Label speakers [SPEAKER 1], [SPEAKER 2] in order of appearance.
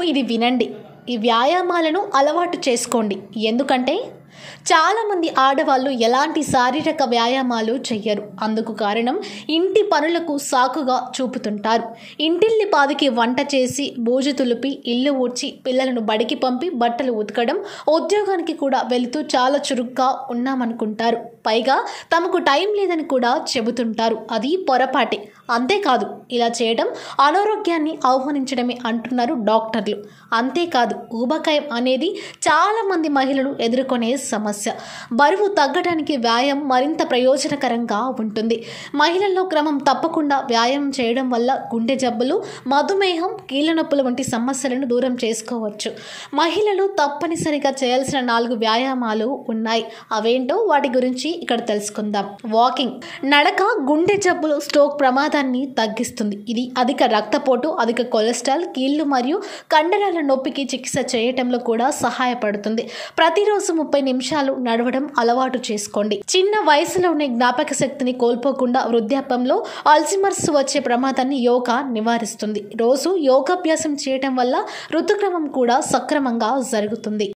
[SPEAKER 1] ఇది వినండి ఈ వ్యాయామాలను అలవాటు చేసుకోండి ఎందుకంటే చాలామంది ఆడవాళ్ళు ఎలాంటి శారీరక వ్యాయామాలు చెయ్యరు అందుకు కారణం ఇంటి పనులకు సాకుగా చూపుతుంటారు ఇంటిల్లి పాదికి వంట చేసి బూజు తులిపి ఇల్లు ఊడ్చి పిల్లలను బడికి పంపి బట్టలు ఉతకడం ఉద్యోగానికి కూడా వెళుతూ చాలా చురుగ్గా ఉన్నామనుకుంటారు పైగా తమకు టైం లేదని కూడా చెబుతుంటారు అది పొరపాటే అంతేకాదు ఇలా చేయడం అనారోగ్యాన్ని ఆహ్వానించడమే అంటున్నారు డాక్టర్లు అంతేకాదు ఊబకాయం అనేది చాలామంది మహిళలు ఎదుర్కొనే సమస్య బరువు తగ్గడానికి వ్యాయామం మరింత ప్రయోజనకరంగా ఉంటుంది మహిళల్లో క్రమం తప్పకుండా వ్యాయామం చేయడం వల్ల గుండె జబ్బులు మధుమేహం కీళ్ళ నొప్పులు వంటి సమస్యలను దూరం చేసుకోవచ్చు మహిళలు తప్పనిసరిగా చేయాల్సిన నాలుగు వ్యాయామాలు ఉన్నాయి అవేంటో వాటి గురించి ఇక్కడ తెలుసుకుందాం వాకింగ్ నడక గుండె జబ్బులు స్ట్రోక్ ప్రమాదాన్ని తగ్గిస్తుంది ఇది అధిక రక్తపోటు అధిక కొలెస్ట్రాల్ కీళ్లు మరియు కండరాల నొప్పికి చికిత్స చేయటంలో కూడా సహాయపడుతుంది ప్రతిరోజు ముప్పై నిమిషాలు నడవడం అలవాటు చేసుకోండి చిన్న వయసులోనే జ్ఞాపక శక్తిని కోల్పోకుండా వృద్ధాప్యంలో అల్జిమర్స్ వచ్చే ప్రమాదాన్ని యోగా నివారిస్తుంది రోజు యోగాభ్యాసం చేయటం వల్ల ఋతుక్రమం కూడా సక్రమంగా జరుగుతుంది